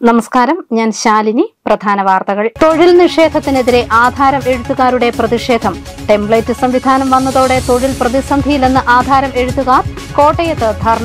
നമസ്കാരം ഞാൻ ശാലിനി പ്രധാന വാർത്തകൾ തൊഴിൽ നിഷേധത്തിനെതിരെ ആധാരം എഴുത്തുകാരുടെ പ്രതിഷേധം ടെംപ്ലേറ്റ് സംവിധാനം വന്നതോടെ തൊഴിൽ പ്രതിസന്ധിയിലെന്ന് ആധാരം എഴുത്തുകാർ കോട്ടയത്ത് ധർണ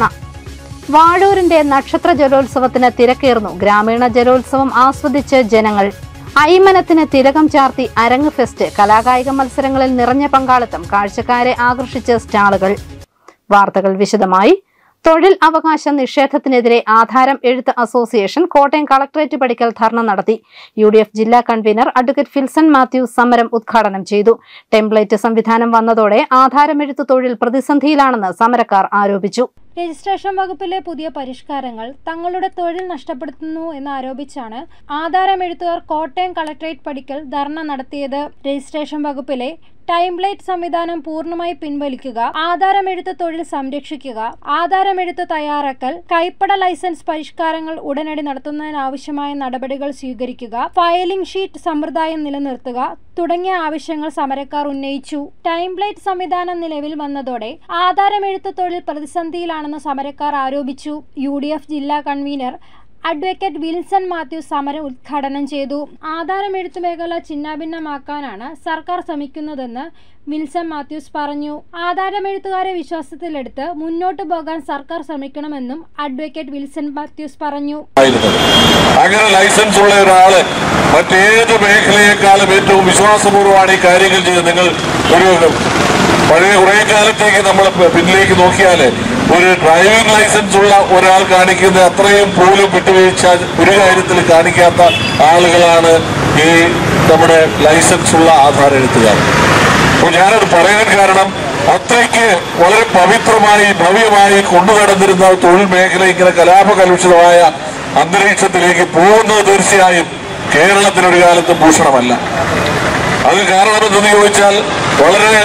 വാഴൂരിന്റെ നക്ഷത്ര ജലോത്സവത്തിന് തിരക്കേറുന്നു ഗ്രാമീണ ജലോത്സവം ആസ്വദിച്ച് ജനങ്ങൾ ഐമനത്തിന് തിലകം ചാർത്തി അരങ്ങ് ഫെസ്റ്റ് കലാകായിക മത്സരങ്ങളിൽ നിറഞ്ഞ പങ്കാളിത്തം കാഴ്ചക്കാരെ ആകർഷിച്ച് സ്റ്റാളുകൾ വാർത്തകൾ വിശദമായി തൊഴിൽ അവകാശ നിഷേധത്തിനെതിരെ ആധാരം എഴുത്ത് അസോസിയേഷൻ കോട്ടയം കളക്ടറേറ്റ് പടിക്കൽ ധർണ നടത്തി യു ഡി എഫ് ജില്ലാ കൺവീനർ അഡ്വക്കേറ്റ് ഫിൽസൺ മാത്യു സമരം ഉദ്ഘാടനം ചെയ്തു ടെംപ്ലേറ്റ് സംവിധാനം വന്നതോടെ ആധാരമെഴുത്ത് തൊഴിൽ പ്രതിസന്ധിയിലാണെന്ന് സമരക്കാർ ആരോപിച്ചു രജിസ്ട്രേഷൻ വകുപ്പിലെ പുതിയ പരിഷ്കാരങ്ങൾ തങ്ങളുടെ തൊഴിൽ നഷ്ടപ്പെടുത്തുന്നു എന്നാരോപിച്ചാണ് ആധാരം എഴുത്തുകാർ കോട്ടയം കളക്ടറേറ്റ് പടിക്കൽ ധർണ നടത്തിയത് രജിസ്ട്രേഷൻ വകുപ്പിലെ ടൈംപ്ലേറ്റ് സംവിധാനം പൂർണ്ണമായി പിൻവലിക്കുക ആധാരമെഴുത്ത് തൊഴിൽ സംരക്ഷിക്കുക ആധാരമെഴുത്ത് തയ്യാറാക്കൽ കൈപ്പട ലൈസൻസ് പരിഷ്കാരങ്ങൾ ഉടനടി നടത്തുന്നതിനാവശ്യമായ നടപടികൾ സ്വീകരിക്കുക ഫയലിംഗ് ഷീറ്റ് സമ്പ്രദായം നിലനിർത്തുക തുടങ്ങിയ ആവശ്യങ്ങൾ സമരക്കാർ ഉന്നയിച്ചു ടൈംപ്ലേറ്റ് സംവിധാനം നിലവിൽ വന്നതോടെ ആധാരമെഴുത്ത് തൊഴിൽ പ്രതിസന്ധിയിലാണെന്ന് സമരക്കാർ ആരോപിച്ചു യു ജില്ലാ കൺവീനർ അഡ്വക്കേറ്റ് വിൽസൺ മാത്യു സമരം ഉദ്ഘാടനം ചെയ്തു ആധാരമെഴുത്ത് മേഖല ചിന്നാഭിന്നമാക്കാനാണ് സർക്കാർ ശ്രമിക്കുന്നതെന്ന് വിൽസൺ മാത്യൂസ് പറഞ്ഞു ആധാരമെഴുത്തുകാരെ വിശ്വാസത്തിലെടുത്ത് മുന്നോട്ടു പോകാൻ സർക്കാർ ശ്രമിക്കണമെന്നും അഡ്വക്കേറ്റ് വിൽസൺ മാത്യൂസ് പറഞ്ഞു ആയിരുന്നത് അങ്ങനെ ലൈസൻസ് ഉള്ള ഒരാള് മറ്റേത് മേഖലയെക്കാളും ഏറ്റവും വിശ്വാസപൂർവ്വമാണ് ഈ കാര്യങ്ങൾ ചെയ്തത് നിങ്ങൾ ഒരു പഴയ കുറെ കാലത്തേക്ക് നമ്മൾ പിന്നിലേക്ക് നോക്കിയാൽ ഒരു ഡ്രൈവിംഗ് ലൈസൻസ് ഉള്ള ഒരാൾ കാണിക്കുന്ന അത്രയും പോലും വിട്ടുവീഴ്ച ഒരു കാര്യത്തിൽ കാണിക്കാത്ത ആളുകളാണ് ഈ നമ്മുടെ ലൈസൻസ് ഉള്ള ആധാർ എഴുത്തുകാർ അപ്പോൾ ഞാനത് പറയാൻ കാരണം അത്രയ്ക്ക് വളരെ പവിത്രമായി ഭവ്യമായി കൊണ്ടുനടന്നിരുന്ന തൊഴിൽ മേഖല ഇങ്ങനെ കലാപകലുഷിതമായ അന്തരീക്ഷത്തിലേക്ക് പോകുന്നത് തീർച്ചയായും കേരളത്തിനൊരു കാലത്തും ഭൂഷണമല്ല അത് കാരണമെന്തെന്ന് ചോദിച്ചാൽ വളരെ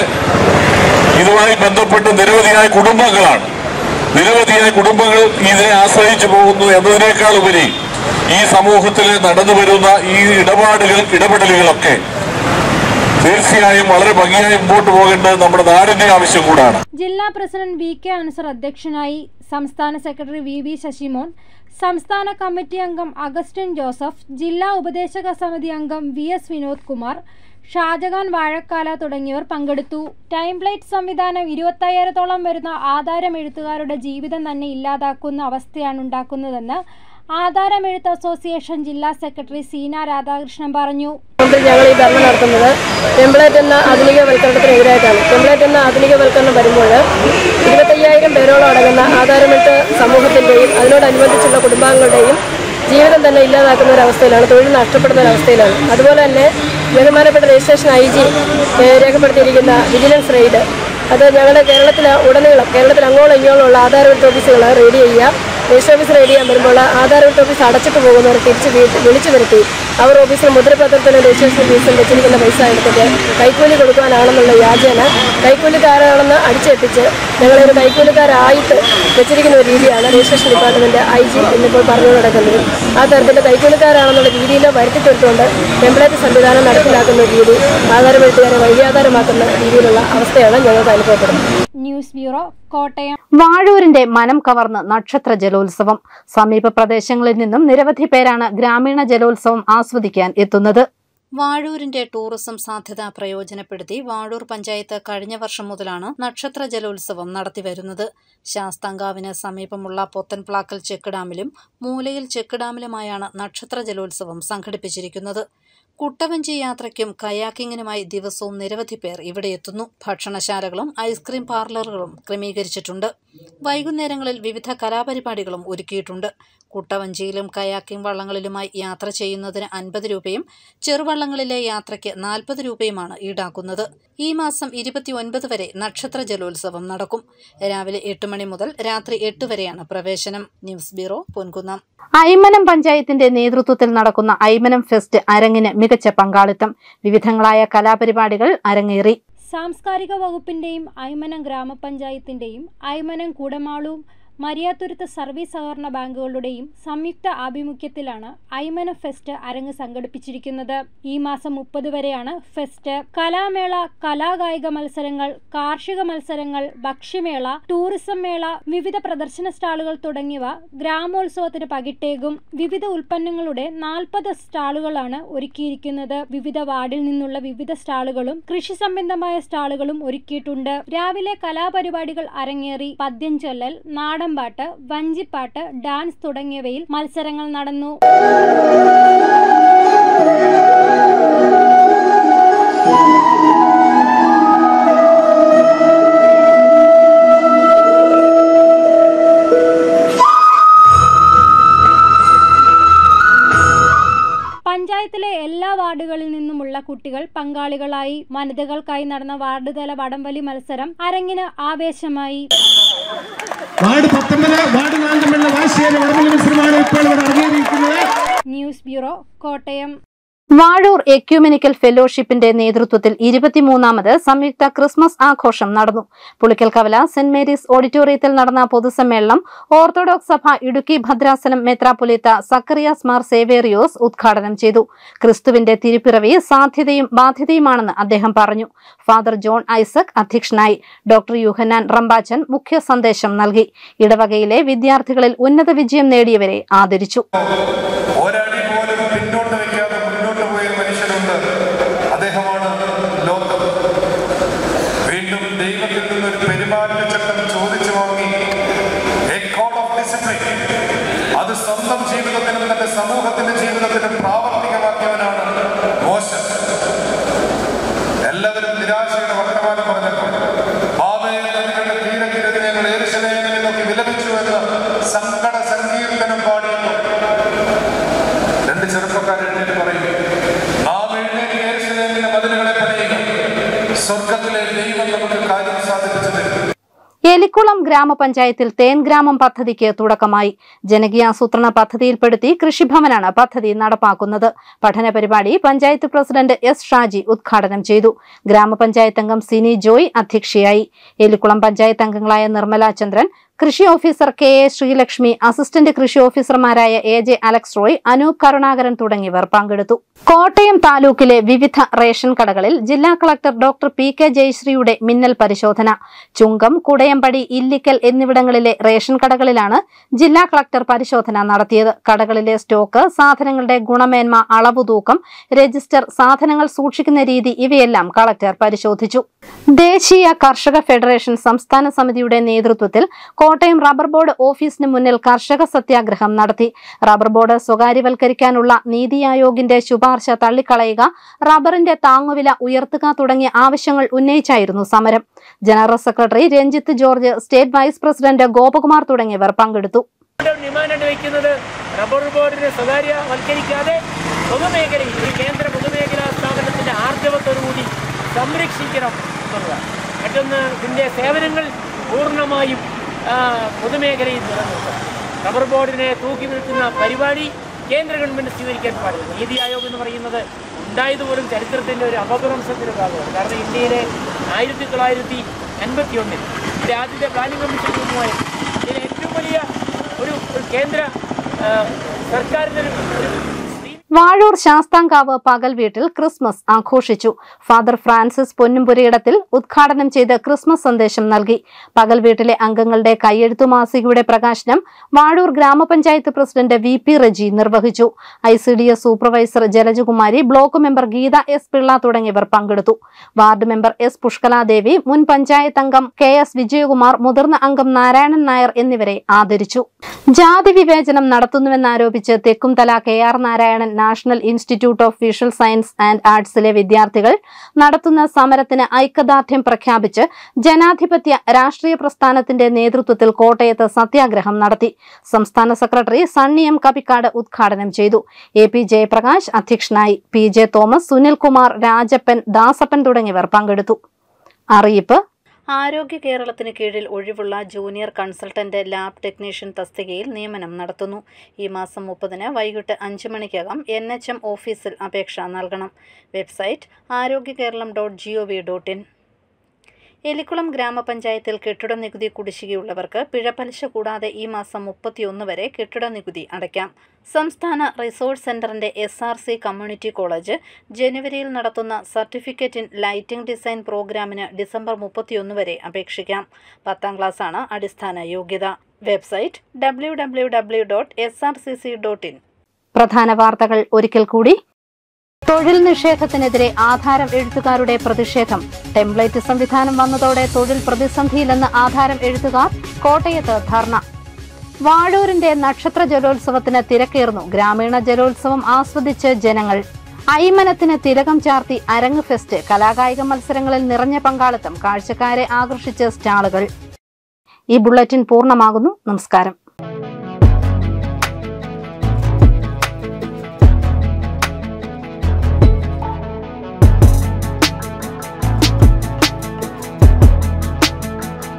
ഇതുമായി ബന്ധപ്പെട്ട് നിരവധിയായ കുടുംബങ്ങളാണ് നിരവധിയായ കുടുംബങ്ങൾ ഇതിനെ ആശ്രയിച്ചു പോകുന്നു എന്നതിനേക്കാൾ ഉപരി ഈ സമൂഹത്തിൽ നടന്നു വരുന്ന ഈ ഇടപാടുകൾ ഇടപെടലുകളൊക്കെ തീർച്ചയായും വളരെ ഭംഗിയായി മുമ്പോട്ട് പോകേണ്ടത് നമ്മുടെ നാടിന്റെ ആവശ്യം കൂടാണ് ജില്ലാ പ്രസിഡന്റ് വി കെ അൻസർ അധ്യക്ഷനായി സംസ്ഥാന സെക്രട്ടറി വി വി ശശിമോൻ സംസ്ഥാന കമ്മിറ്റി അംഗം അഗസ്റ്റിൻ ജോസഫ് ജില്ലാ ഉപദേശക സമിതി അംഗം വി എസ് വിനോദ് കുമാർ ഷാജഹാൻ വാഴക്കാല തുടങ്ങിയവർ പങ്കെടുത്തു ടൈംപ്ലേറ്റ് സംവിധാനം ഇരുപത്തയ്യായിരത്തോളം വരുന്ന ആധാരം എഴുത്തുകാരുടെ ജീവിതം തന്നെ ഇല്ലാതാക്കുന്ന അവസ്ഥയാണ് ഉണ്ടാക്കുന്നതെന്ന് ആധാരമെഴുത്ത് അസോസിയേഷൻ ജില്ലാ സെക്രട്ടറി സീന രാധാകൃഷ്ണൻ പറഞ്ഞു മുമ്പിൽ ഞങ്ങൾ ഈ ധർണ നടത്തുന്നത് ടെംപ്ലേറ്റ് എന്ന ആധുനികവൽക്കരണത്തിനെതിരായിട്ടാണ് ടെംപ്ലേറ്റ് എന്ന ആധുനികവൽക്കരണം വരുമ്പോൾ ഇരുപത്തയ്യായിരം പേരോളം അടങ്ങുന്ന ആധാരമെട്ട് സമൂഹത്തിൻ്റെയും അതിനോടനുബന്ധിച്ചുള്ള കുടുംബാംഗങ്ങളുടെയും ജീവിതം തന്നെ ഇല്ലാതാക്കുന്ന ഒരു അവസ്ഥയിലാണ് തൊഴിൽ നഷ്ടപ്പെടുന്ന ഒരു അവസ്ഥയിലാണ് അതുപോലെ തന്നെ ബഹുമാനപ്പെട്ട രജിസ്ട്രേഷൻ ഐ ജി രേഖപ്പെടുത്തിയിരിക്കുന്ന വിജിലൻസ് റെയ്ഡ് അത് ഞങ്ങളുടെ കേരളത്തിൽ ഉടനീളം കേരളത്തിൽ അങ്ങോളം ഇങ്ങോളം ഉള്ള ആധാരമെട്ട് ഓഫീസുകൾ റെയ്ഡ് ചെയ്യുക രജിസ്റ്റർ ഓഫീസ് റെഡി ചെയ്യാൻ വരുമ്പോൾ ആധാരമെട്ട് ഓഫീസ് അടച്ചിട്ട് പോകുന്നവർ തിരിച്ച് വീട്ട് വിളിച്ചു വരുത്തി അവർ ഓഫീസിൽ മുദ്രപത്രത്തിന് രജിസ്ട്രേഷൻ ഫീസും വെച്ചിരിക്കുന്ന പൈസ എടുത്തിട്ട് കൈക്കൂലി കൊടുക്കാനാണെന്നുള്ള യാചന കൈക്കൂലിക്കാരാണെന്ന് അടിച്ചേൽപ്പിച്ച് ഞങ്ങളൊരു കൈക്കൂലിക്കാരായിട്ട് വെച്ചിരിക്കുന്ന ഒരു രീതിയാണ് രജിസ്ട്രേഷൻ ഡിപ്പാർട്ട്മെന്റ് ഐ ജി ഇന്നിപ്പോൾ പറഞ്ഞു നടക്കുന്നത് ആ തരത്തിൽ കൈക്കൂലിക്കാരാണെന്നുള്ള രീതിയിൽ വരുത്തി തീർത്തുകൊണ്ട് ടെംപ്ലേറ്റ് സംവിധാനം നടപ്പിലാക്കുന്ന ഒരു രീതി ആധാരമെഴുത്തുകാരെ വൈകാധാരമാക്കുന്ന രീതിയിലുള്ള അവസ്ഥയാണ് ഞങ്ങൾക്ക് അനുഭവപ്പെടുന്നത് ന്യൂസ് ബ്യൂറോ കോട്ടയം വാഴൂരിന്റെ മനം കവർന്ന് നക്ഷത്ര ജലോത്സവം സമീപ പ്രദേശങ്ങളിൽ നിന്നും നിരവധി പേരാണ് ഗ്രാമീണ ജലോത്സവം ആസ്വദിക്കാൻ എത്തുന്നത് വാഴൂരിന്റെ ടൂറിസം സാധ്യത പ്രയോജനപ്പെടുത്തി വാഴൂർ പഞ്ചായത്ത് കഴിഞ്ഞ വർഷം മുതലാണ് നക്ഷത്ര ജലോത്സവം നടത്തിവരുന്നത് ശാസ്താങ്കാവിന് സമീപമുള്ള പൊത്തൻപ്ലാക്കൽ ചെക്ക് ഡാമിലും മൂലയിൽ ചെക്ക് ഡാമിലുമായാണ് നക്ഷത്ര ജലോത്സവം സംഘടിപ്പിച്ചിരിക്കുന്നത് കുട്ടവഞ്ചി യാത്രയ്ക്കും കയാക്കിങ്ങിനുമായി ദിവസവും നിരവധി പേർ ഇവിടെ എത്തുന്നു ഭക്ഷണശാലകളും ഐസ്ക്രീം പാർലറുകളും ക്രമീകരിച്ചിട്ടുണ്ട് വൈകുന്നേരങ്ങളിൽ വിവിധ കലാപരിപാടികളും ഒരുക്കിയിട്ടുണ്ട് കുട്ടവഞ്ചിയിലും കയാക്കിംഗ് വള്ളങ്ങളിലുമായി യാത്ര ചെയ്യുന്നതിന് അൻപത് രൂപയും ചെറുവള്ളങ്ങളിലെ യാത്രയ്ക്ക് നാൽപ്പത് രൂപയുമാണ് ഈടാക്കുന്നത് ഈ മാസം ഇരുപത്തിയൊൻപത് വരെ നക്ഷത്ര ജലോത്സവം നടക്കും രാവിലെ എട്ട് മണി മുതൽ രാത്രി എട്ട് വരെയാണ് പ്രവേശനം ന്യൂസ് ബ്യൂറോ പൊൻകുന്നം ഐമനം പഞ്ചായത്തിന്റെ നേതൃത്വത്തിൽ നടക്കുന്ന ഐമനം ഫെസ്റ്റ് അരങ്ങിന് മികച്ച പങ്കാളിത്തം വിവിധങ്ങളായ കലാപരിപാടികൾ അരങ്ങേറി സാംസ്കാരിക വകുപ്പിന്റെയും ഐമനം ഗ്രാമപഞ്ചായത്തിന്റെയും ഐമനം കൂടമാളു മരിയാത്തുരുത്ത് സർവീസ് സഹകരണ ബാങ്കുകളുടെയും സംയുക്ത ആഭിമുഖ്യത്തിലാണ് ഐമന ഫെസ്റ്റ് അരങ്ങ് സംഘടിപ്പിച്ചിരിക്കുന്നത് ഈ മാസം മുപ്പത് വരെയാണ് ഫെസ്റ്റ് കലാമേള കലാകായിക മത്സരങ്ങൾ കാർഷിക മത്സരങ്ങൾ ഭക്ഷ്യമേള ടൂറിസം മേള വിവിധ പ്രദർശന സ്റ്റാളുകൾ തുടങ്ങിയവ ഗ്രാമോത്സവത്തിന് പകിട്ടേകും വിവിധ ഉൽപ്പന്നങ്ങളുടെ നാൽപ്പത് സ്റ്റാളുകളാണ് ഒരുക്കിയിരിക്കുന്നത് വിവിധ വാർഡിൽ നിന്നുള്ള വിവിധ സ്റ്റാളുകളും കൃഷി സംബന്ധമായ സ്റ്റാളുകളും ഒരുക്കിയിട്ടുണ്ട് രാവിലെ കലാപരിപാടികൾ അരങ്ങേറി പദ്യം ചൊല്ലൽ നാടൻപാട്ട് വഞ്ചിപ്പാട്ട് ഡാൻസ് തുടങ്ങിയവയിൽ മത്സരങ്ങൾ നടന്നു പഞ്ചായത്തിലെ എല്ലാ വാർഡുകളിൽ നിന്നുമുള്ള കുട്ടികൾ പങ്കാളികളായി വനിതകൾക്കായി നടന്ന വാർഡ് തല വടംവലി മത്സരം അരങ്ങിന് ആവേശമായി വാർഡ് പത്തൊമ്പത് വാർഡ് നാല് തമ്മിലുള്ള വാശിയേറെ വടംവലി മത്സരമാണ് ഇപ്പോൾ ഇവിടെ അരങ്ങേറിയിരിക്കുന്നത് news bureau Kottayam Vazhoor ecumenical ഫെലോഷിപ്പിന്റെ നേതൃത്വത്തിൽ ഇരുപത്തിമൂന്നാമത് സംയുക്ത ക്രിസ്മസ് ആഘോഷം നടന്നു പുളിക്കൽ കവല സെന്റ് മേരീസ് ഓഡിറ്റോറിയത്തിൽ നടന്ന പൊതുസമ്മേളനം ഓർത്തഡോക്സ് സഭ ഇടുക്കി ഭദ്രാസനം മെത്രാപൊലീത്ത സക്കറിയാസ് മാർ സേവേറിയോസ് ഉദ്ഘാടനം ചെയ്തു ക്രിസ്തുവിന്റെ തിരുപ്പിറവി സാധ്യതയും ബാധ്യതയുമാണെന്ന് അദ്ദേഹം പറഞ്ഞു ഫാദർ ജോൺ ഐസക് അധ്യക്ഷനായി ഡോക്ടർ യുഹന്നാൻ റമ്പാച്ചൻ മുഖ്യ സന്ദേശം നൽകി ഇടവകയിലെ വിദ്യാർത്ഥികളിൽ ഉന്നത വിജയം നേടിയവരെ ആദരിച്ചു ഒരടി പോലും പിന്നോട്ട് വെക്കാതെ മുന്നോട്ട് പോയ മനുഷ്യനുണ്ട് അദ്ദേഹമാണ് ലോകം വീണ്ടും ദൈവത്തിൽ നിന്നൊരു പെരുമാറ്റച്ചട്ടം ചോദിച്ചു വാങ്ങി a code of discipline. അത് സ്വന്തം ജീവിതത്തിനും തന്റെ സമൂഹത്തിന്റെ ജീവിതത്തിനും പ്രാവർത്തികമാക്കിയവനാണ് മോശം എല്ലാവരും നിരാശയുടെ വർത്തമാനം പറഞ്ഞപ്പോൾ ബാബയെ നദികളുടെ തീരക്കിരതിനെ ഞങ്ങൾ ഏറുശലേമിനെ നോക്കി വിലപിച്ചു എന്ന സങ്കട സങ്കീർത്തനം പാടിയപ്പോൾ രണ്ട് ചെറുപ്പക്കാർ എഴുന്നേറ്റ് പറയും നാം എഴുന്നേറ്റ് യേശുദേവിന്റെ മതിലുകളെ പണിയുക സ്വർഗത്തിലെ ദൈവം നമുക്ക് കാര്യം സാധിപ്പിച്ചു തരും എലിക്കുളം ഗ്രാമപഞ്ചായത്തിൽ തേൻ ഗ്രാമം പദ്ധതിക്ക് തുടക്കമായി ജനകീയാസൂത്രണ പദ്ധതിയിൽപ്പെടുത്തി കൃഷിഭവനാണ് പദ്ധതി നടപ്പാക്കുന്നത് പഠന പരിപാടി പഞ്ചായത്ത് പ്രസിഡന്റ് എസ് ഷാജി ഉദ്ഘാടനം ചെയ്തു ഗ്രാമപഞ്ചായത്ത് അംഗം സിനി ജോയ് അധ്യക്ഷയായി എലിക്കുളം പഞ്ചായത്ത് അംഗങ്ങളായ നിർമ്മല ചന്ദ്രൻ കൃഷി officer K A Sreelakshmi assistant കൃഷി ഓഫീസർമാരായ എ ജെ അലക്സ് റോയ് അനൂപ് കരുണാകരൻ തുടങ്ങിയവർ പങ്കെടുത്തു കോട്ടയം താലൂക്കിലെ വിവിധ റേഷൻ കടകളിൽ ജില്ലാ കളക്ടർ ഡോക്ടർ പി കെ ജയശ്രീയുടെ മിന്നൽ പരിശോധന ചുങ്കം കുടയമ്പടി ഇല്ലിക്കൽ എന്നിവിടങ്ങളിലെ റേഷൻ കടകളിലാണ് ജില്ലാ കളക്ടർ പരിശോധന നടത്തിയത് കടകളിലെ സ്റ്റോക്ക് സാധനങ്ങളുടെ ഗുണമേന്മ അളവ് തൂക്കം രജിസ്റ്റർ സാധനങ്ങൾ സൂക്ഷിക്കുന്ന രീതി ഇവയെല്ലാം കളക്ടർ പരിശോധിച്ചു ദേശീയ കർഷക ഫെഡറേഷൻ സംസ്ഥാന സമിതിയുടെ നേതൃത്വത്തിൽ കോട്ടയം റബ്ബർ ബോർഡ് ഓഫീസിന് മുന്നിൽ കർഷക സത്യാഗ്രഹം നടത്തി റബ്ബർ ബോർഡ് സ്വകാര്യവൽക്കരിക്കാനുള്ള നീതി ആയോഗിന്റെ ശുപാർശ തള്ളിക്കളയുക റബ്ബറിന്റെ താങ്ങുവില ഉയർത്തുക തുടങ്ങിയ ആവശ്യങ്ങൾ ഉന്നയിച്ചായിരുന്നു സമരം general secretary Ranjith George state vice president Gopakumar തുടങ്ങിയവർ പങ്കെടുത്തു ഡിമാൻഡ് വയ്ക്കുന്നത് റബ്ബർ ബോർഡിനെ സ്വകാര്യവൽക്കരിക്കാതെ പൊതുമേഖലയിൽ ഒരു കേന്ദ്ര പൊതുമേഖലാ സ്ഥാപനത്തിന്റെ ആർജവത്തോടുകൂടി സംരക്ഷിക്കണം എന്നുള്ളതാണ് മറ്റൊന്ന് ഇതിന്റെ സേവനങ്ങൾ പൂർണ്ണമായും ആ, പൊതുമേഖലയിൽ നിലനിർത്തണം റബ്ബർ ബോർഡിനെ തൂക്കി നിൽക്കുന്ന പരിപാടി കേന്ദ്ര ഗവൺമെന്റ് സ്വീകരിക്കാൻ പാടില്ല നീതി ആയോഗ് എന്ന് പറയുന്നത് ഉണ്ടായതുപോലും ചരിത്രത്തിന്റെ ഒരു അപഭ്രംശത്തിന്റെ ഭാഗമാണ് കാരണം ഇന്ത്യയിലെ ആയിരത്തി തൊള്ളായിരത്തി അൻപത്തി ഒന്നിൽ ഇതിന്റെ ആദ്യത്തെ പ്ലാനിംഗ് കമ്മീഷൻ രൂപമായി ഇതിന് ഏറ്റവും വലിയ ഒരു ഒരു കേന്ദ്ര ആ, സർക്കാരിന്റെ ഒരു ഒരു സ്ത്രീ വാഴൂർ ശാസ്താംകാവ് പകൽ വീട്ടിൽ ക്രിസ്മസ് ആഘോഷിച്ചു ഫാദർ ഫ്രാൻസിസ് പൊന്നുംപുരയിടത്തിൽ ഉദ്ഘാടനം ചെയ്ത് ക്രിസ്മസ് സന്ദേശം നൽകി പകൽ വീട്ടിലെ അംഗങ്ങളുടെ കയ്യെഴുത്തു മാസികയുടെ പ്രകാശനം വാഴൂർ ഗ്രാമപഞ്ചായത്ത് പ്രസിഡന്റ് വി പി റജി നിർവഹിച്ചു I C D S supervisor Jalajakumari block member Geetha S Pillai തുടങ്ങിയവർ പങ്കെടുത്തു വാർഡ് മെമ്പർ എസ് പുഷ്കലാദേവി മുൻ പഞ്ചായത്ത് അംഗം കെ എസ് വിജയകുമാർ മുതിർന്ന അംഗം നാരായണൻ നായർ എന്നിവരെ ആദരിച്ചു ജാതി വിവേചനം നടത്തുന്നുവെന്നാരോപിച്ച് Thekkumthala K R Narayanan national institute of visual science and ആർട്സിലെ വിദ്യാർത്ഥികൾ നടത്തുന്ന സമരത്തിന് ഐക്യദാർഢ്യം പ്രഖ്യാപിച്ച് ജനാധിപത്യ രാഷ്ട്രീയ പ്രസ്ഥാനത്തിന്റെ നേതൃത്വത്തിൽ കോട്ടയത്ത് സത്യാഗ്രഹം നടത്തി സംസ്ഥാന സെക്രട്ടറി സണ്ണി എം കപിക്കാട് ഉദ്ഘാടനം ചെയ്തു എ പി ജയപ്രകാശ് അധ്യക്ഷനായി പി ജെ തോമസ് സുനിൽകുമാർ രാജപ്പൻ ദാസപ്പൻ തുടങ്ങിയവർ പങ്കെടുത്തു അറിയിപ്പ് ആരോഗ്യ കേരളത്തിന് കീഴിൽ ഒഴിവുള്ള ജൂനിയർ കൺസൾട്ടന്റ് ലാബ് ടെക്നീഷ്യൻ തസ്തികയിൽ നിയമനം നടത്തുന്നു ഈ മാസം മുപ്പതിന് വൈകിട്ട് അഞ്ച് മണിക്കകം എൻ എച്ച് എം ഓഫീസിൽ അപേക്ഷ നൽകണം website Arogya Keralam dot G O V dot in Elikkulam ഗ്രാമപഞ്ചായത്തിൽ കെട്ടിട നികുതി കുടിശ്ശികയുള്ളവർക്ക് പിഴപലിശ കൂടാതെ ഈ മാസം മുപ്പത്തിയൊന്ന് വരെ കെട്ടിട നികുതി അടയ്ക്കാം സംസ്ഥാന റിസോഴ്സ് സെന്ററിന്റെ S R C community college ജനുവരിയിൽ നടത്തുന്ന സർട്ടിഫിക്കറ്റ് ഇൻ ലൈറ്റിംഗ് ഡിസൈൻ പ്രോഗ്രാമിന് ഡിസംബർ മുപ്പത്തിയൊന്ന് വരെ അപേക്ഷിക്കാം പത്താം ക്ലാസ്സാണ് അടിസ്ഥാന യോഗ്യത website W W W dot S R C C dot in പ്രധാന വാർത്തകൾ ഒരിക്കൽ കൂടി തൊഴിൽ നിഷേധത്തിനെതിരെ ആധാരം എഴുത്തുകാരുടെ പ്രതിഷേധം ടെംപ്ലേറ്റ് സംവിധാനം വന്നതോടെ തൊഴിൽ പ്രതിസന്ധിയിലെന്ന് ആധാരം എഴുത്തുകാർ കോട്ടയത്ത് ധർണ വാഴൂരിന്റെ നക്ഷത്ര ജലോത്സവത്തിന് തിരക്കേറുന്നു ഗ്രാമീണ ജലോത്സവം ആസ്വദിച്ച് ജനങ്ങൾ അയ്മനത്തിന് തിലകം ചാർത്തി അരങ്ങ് ഫെസ്റ്റ് കലാകായിക മത്സരങ്ങളിൽ നിറഞ്ഞ പങ്കാളിത്തം കാഴ്ചക്കാരെ ആകർഷിച്ച് സ്റ്റാളുകൾ ഈ ബുള്ളറ്റിൻ പൂർണ്ണമാകുന്നു നമസ്കാരം